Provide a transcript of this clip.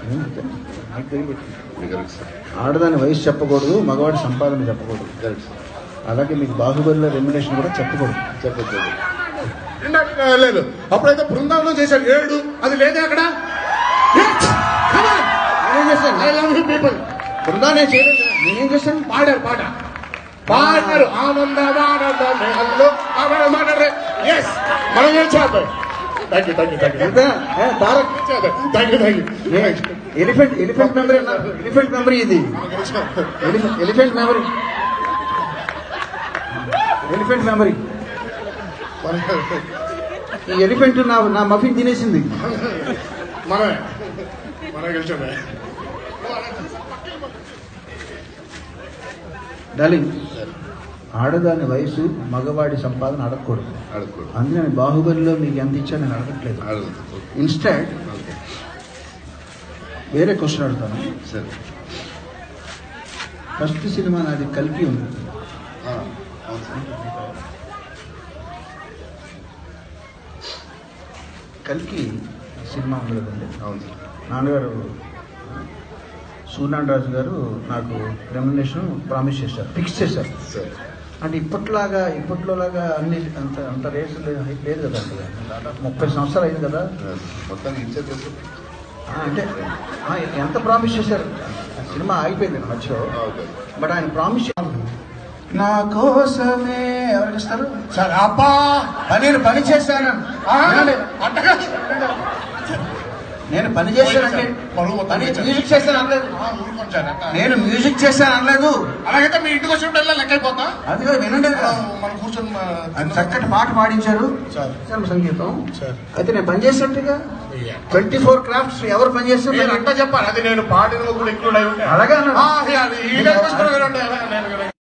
నాకు తెలియదు. Correct sir ఆడదాని వయసు చెప్పకూడదు మగవాడి సంపాదన చెప్పకూడదు కరెక్ట్ సార్ అలాగే మీకు బాహుబలిలో రెమ్యునేషన్ కూడా చెప్పకూడదు చెప్పచ్చు లేదు అప్పుడైతే బృందావనం చేశాడు ఏడు అది లేదే అక్కడ నేనేం చేశాను I love you people Brinda నేను చేయలేదు నేనేం చేశాను పాడారు పాట పాడారు ఆనందమానందమే హల్లు ఆమె మాట్లాడరే ఎస్ మనం చేద్దాం thank you thank you thank you ఎంత ఏ, Tarak thank you thank you elephant elephant memory elephant memory ఇది ఎలిఫెంట్ మెమరీ ఎలిఫెంట్ మెమరీ ఈ ఎలిఫెంట్ నా నా మఫిన్ తినేసింది మనమే మనమే గెలిచామే డార్లింగ్ ఆడదాని వయసు మగవాడి సంపాదన అడగకూడదు ఆడుకోడు అందుకని బాహుబలిలో మీకు ఎంత ఇచ్చా నేను అడగట్లేదు ఆడదు ఇన్స్టెంట్ ఓకే వేరే క్వశ్చన్ అడుగుతాను సరే ఫస్ట్ సినిమా నాది కల్కి ఉంది ఆ, అవును సార్ కల్కి సినిమా ఉంది కదండి అవును సార్ నాన్నగారు సూర్యనారాయణ రాజు గారు నాకు రెమ్యునేషన్ ప్రామిస్ చేశారు ఫిక్స్ చేశారు సరే అంటే ఇప్పట్లాగా ఇప్పట్లోలాగా అన్ని అంత అంత రేట్లు లేదు లేదు కదండి దాదాపు ముప్పై సంవత్సరాలు అయింది కదా మొత్తానికి ఇచ్చేది సార్ ఆ, అంటే ఆ, ఎంత ప్రామిస్ చేశారు ఆ సినిమా ఆగిపోయింది మధ్యలో ఓకే బట్ ఆయన ప్రామిస్ నా కోసమే ఎవరికి ఇస్తారు సార్ అబ్బా పని నేను పని చేశాను వినండి. అంటగా నేను పని చేశానంటే పరువు మొత్తం పని చేశాను. మ్యూజిక్ చేశాను అనలేదు ఆ, ఊరుకొంచాను అక్క. నేను మ్యూజిక్ చేశాను అనలేదు అలాగైతే మీ ఇంటికి వచ్చినప్పుడు లెక్క అయిపోతా అది కాదు, వినండి మనం కూర్చొని మా- ఆయన చక్కటి పాట పాడించారు సార్ సినిమా సంగీతం సార్ అయితే నేను పని చేసినట్టుగా ట్వంటీ ఫోర్ క్రాఫ్ట్స్ ఎవరు పని నేను చేస్తారు అంతా చెప్పాలి అది నేను పాడిన కూడా ఇంక్లూడ్ అయి ఉంటాను అలాగే అన్నాడు. ఈ డైరెక్ట్ నేను